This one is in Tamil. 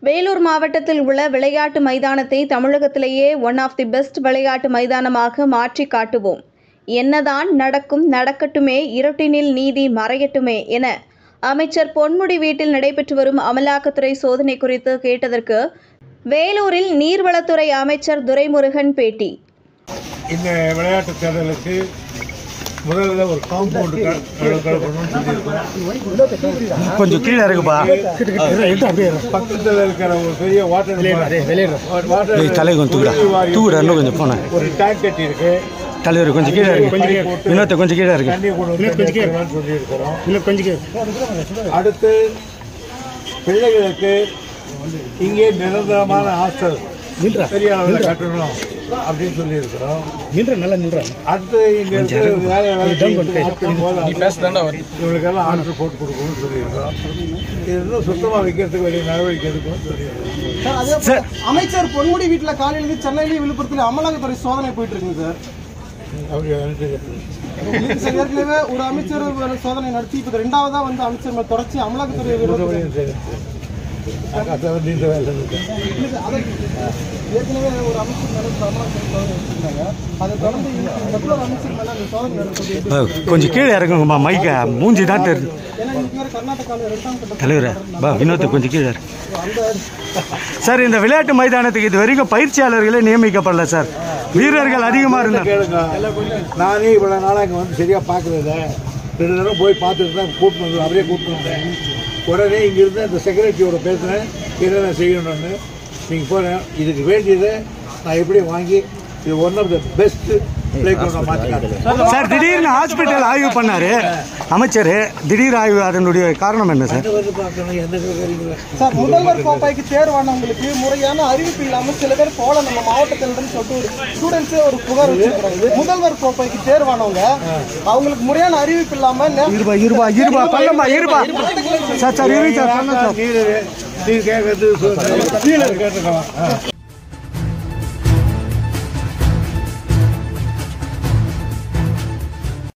வேலூர் மாவட்டத்தில் உள்ள விளையாட்டு மைதானத்தை தமிழகத்திலேயே ஒன் ஆஃப் தி பெஸ்ட் விளையாட்டு மைதானமாக மாற்றி காட்டுவோம் என்னதான் நடக்கும் நடக்கட்டுமே இருட்டினில் நீதி மறையட்டுமே என அமைச்சர் பொன்முடி வீட்டில் நடைபெற்று வரும் அமலாக்கத்துறை சோதனை குறித்து கேட்டதற்கு வேலூரில் நீர்வளத்துறை அமைச்சர் துரைமுருகன் பேட்டி இந்த விளையாட்டு தேடலுக்கு முதல்ல ஒரு காம்பவுண்டு கலப்பணும்னு சொல்லியிருக்கோம் கொஞ்சம் கீழே இருக்குப்பா பக்கத்தில் இருக்கிற ஒரு பெரிய வாட்டர் வாட்டர் ஏய், தலை கொஞ்சம் தூக்குடா. தூக்குடா, இன்னும் கொஞ்சம் போனேன். ஒரு டேங்க் கட்டி இருக்கு தலைவர் கொஞ்சம் கீழே இருக்கு இன்னொருத்த கொஞ்சம் கீழே இருக்கு தண்ணி கொண்டு வந்து வைக்கணும்னு சொல்லியிருக்கிறோம் இன்னும் கொஞ்சம் அடுத்து பிள்ளைகளுக்கு இங்கே நிரந்தரமான ஹாஸ்டல் பெரிய அளவில் கட்டணும் அப்படின்னு சொல்லியிருக்கிறோம் நல்லா நின்றா அடுத்து இங்க இருக்கிற வேலை வேலை ஆட்கள் போல இவங்களுக்கெல்லாம் ஆர்டர் போட்டு கொடுக்கணும்னு சொல்லியிருக்கிறோம் இது இன்னும் சுத்தமாக வைக்கிறதுக்கு வேண்டிய நடவடிக்கை எடுக்கணும்னு சொல்லியிருக்கிறோம் சார், அதே போல அமைச்சர் பொன்முடி வீட்டுல காலையில இருந்து சென்னையிலயும் விழுப்புரத்துல அமலாக்கத்துறை சோதனை போயிட்டு இருக்குங்க சார் அப்படி வந்து இதுக்கு சார் ஏற்கனவே ஒரு அமைச்சர் ஒரு சோதனை நடத்தி இப்ப ரெண்டாவதா வந்து அமைச்சர் மேல தொடர்ச்சி அமலாக்கத்துறை விடுதலை அதை வந்து இந்த வேலை இருக்கு ஏற்கனவே ஒரு அமைச்சர் மேல அமலாக்கத்துறை சோதனை வச்சிருந்தாங்க அதை தொடர்ந்து மற்றொரு அமைச்சர் மேல அந்த சோதனை நடத்துறது எப்படி? கொஞ்சம் கீழே இறங்குங்கம்மா மைக்க மூஞ்சி தான் தெரியுது ஏன்னா இன்னைக்கு வேற கர்நாடகாவில் ரெண்டாம் கட்ட தலைவரே பா வினோத்தை கொஞ்சம் கீழே இருக்கு அந்த சார் இந்த விளையாட்டு மைதானத்துக்கு இது வரைக்கும் பயிற்சியாளர்களே நியமிக்கப்படல சார் வீரர்கள் அதிகமாக இருந்தாங்க கேளுங்க நானே இவ்வளோ நாளாக இங்கே வந்து சரியாக பார்க்கறதில்ல ரெண்டு தடவை போய் பார்த்துட்டு தான் கூப்பிட்டு வந்து அவரே கூப்பிட்டு வந்தேன் உடனே இங்கிருந்து அந்த செக்ரட்டரியோட பேசுகிறேன் என்னென்ன செய்யணும்னு நீங்கள் போகிறேன் இதுக்கு வேண்டியதை நான் எப்படி வாங்கி இது one of the best play கிரவுண்டாக மாற்றி காட்டுறேன் சார் திடீர்னு ஹாஸ்பிட்டல் ஆய்வு பண்ணாரு அமைச்சர் திடீர் ஆய்வு அதனுடைய காரணம் என்ன சார் எந்த வந்து பார்க்கணும் எந்த கேட்குறீங்களா சார் முதல்வர் கோப்பைக்கு தேர்வானவங்களுக்கு முறையான அறிவிப்பு இல்லாம சில பேர் போல நம்ம மாவட்டத்தில் இருந்து சொல்லிட்டு ஒரு ஸ்டூடெண்ட்ஸே ஒரு புகார் வச்சிருக்காங்க முதல்வர் கோப்பைக்கு தேர்வானவங்க அவங்களுக்கு முறையான அறிவிப்பு இல்லாம நே- இருபா இருபா இருபா பண்ணமா இருபா சார் சார் இரு சார் பண்ண சார் நீர் நீர் கேட்கறது கீழே கேட்டுக்கலாம்